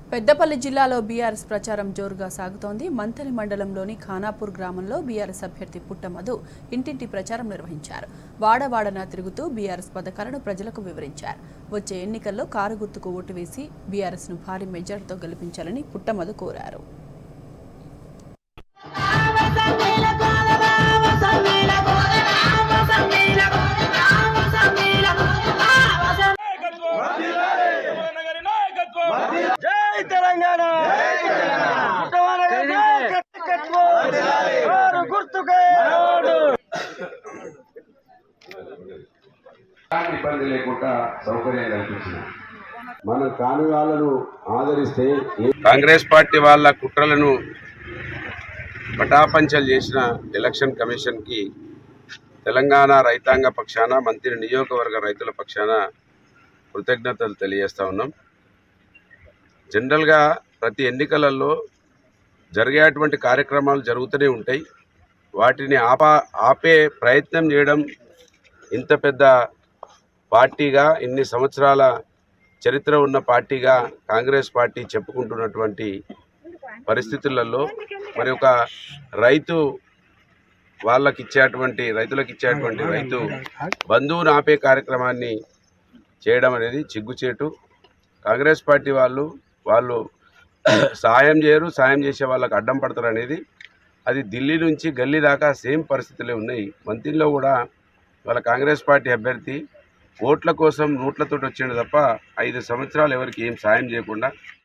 పెద్దపల్లి జిల్లాలో బీఆర్ఎస్ ప్రచారం జోరుగా సాగుతోంది మంథని మండలంలోని ఖానాపూర్ గ్రామంలో బీఆర్ఎస్ అభ్యర్థి పుట్టమధు ఇంటింటి ప్రచారం నిర్వహించారు వాడవాడన తిరుగుతూ బీఆర్ఎస్ పథకాలను ప్రజలకు వివరించారు వచ్చే ఎన్నికల్లో కారు గుర్తుకు ఓటు వేసి బీఆర్ఎస్ ను భారీ మెజార్టీతో గెలిపించాలని పుట్టమధు కోరారు నగరి నాయకత్వం జై తెలంగాణ పుట్టమనగరి నాయకత్వం వారు గుర్తుకే ఎలాంటి ఇబ్బంది లేకుండా సౌకర్యం కల్పించిన మన కాని వాళ్ళను ఆదరిస్తే కాంగ్రెస్ పార్టీ వాళ్ళ కుట్రలను పటాపంచలు చేసిన ఎలక్షన్ కమిషన్కి తెలంగాణ రైతాంగ పక్షాన మంత్రి నియోజకవర్గ రైతుల పక్షాన కృతజ్ఞతలు తెలియజేస్తా ఉన్నాం జనరల్గా ప్రతి ఎన్నికలలో జరిగేటువంటి కార్యక్రమాలు జరుగుతూనే ఉంటాయి వాటిని ఆపా ఆపే ప్రయత్నం చేయడం ఇంత పెద్ద పార్టీగా ఇన్ని సంవత్సరాల చరిత్ర ఉన్న పార్టీగా కాంగ్రెస్ పార్టీ చెప్పుకుంటున్నటువంటి పరిస్థితులలో మరి ఒక రైతు వాళ్ళకి ఇచ్చేటువంటి రైతులకు ఇచ్చేటువంటి రైతు బంధువును ఆపే కార్యక్రమాన్ని చేయడం అనేది చిగ్గుచేటు కాంగ్రెస్ పార్టీ వాళ్ళు వాళ్ళు సహాయం చేయరు సాయం చేసే వాళ్ళకి అడ్డం పడతారు అనేది అది ఢిల్లీ నుంచి గల్లీ దాకా సేమ్ పరిస్థితులే ఉన్నాయి మంత్రిలో కూడా వాళ్ళ కాంగ్రెస్ పార్టీ అభ్యర్థి ఓట్ల కోసం నోట్లతో వచ్చిండు తప్ప ఐదు సంవత్సరాలు ఎవరికి ఏం సాయం చేయకుండా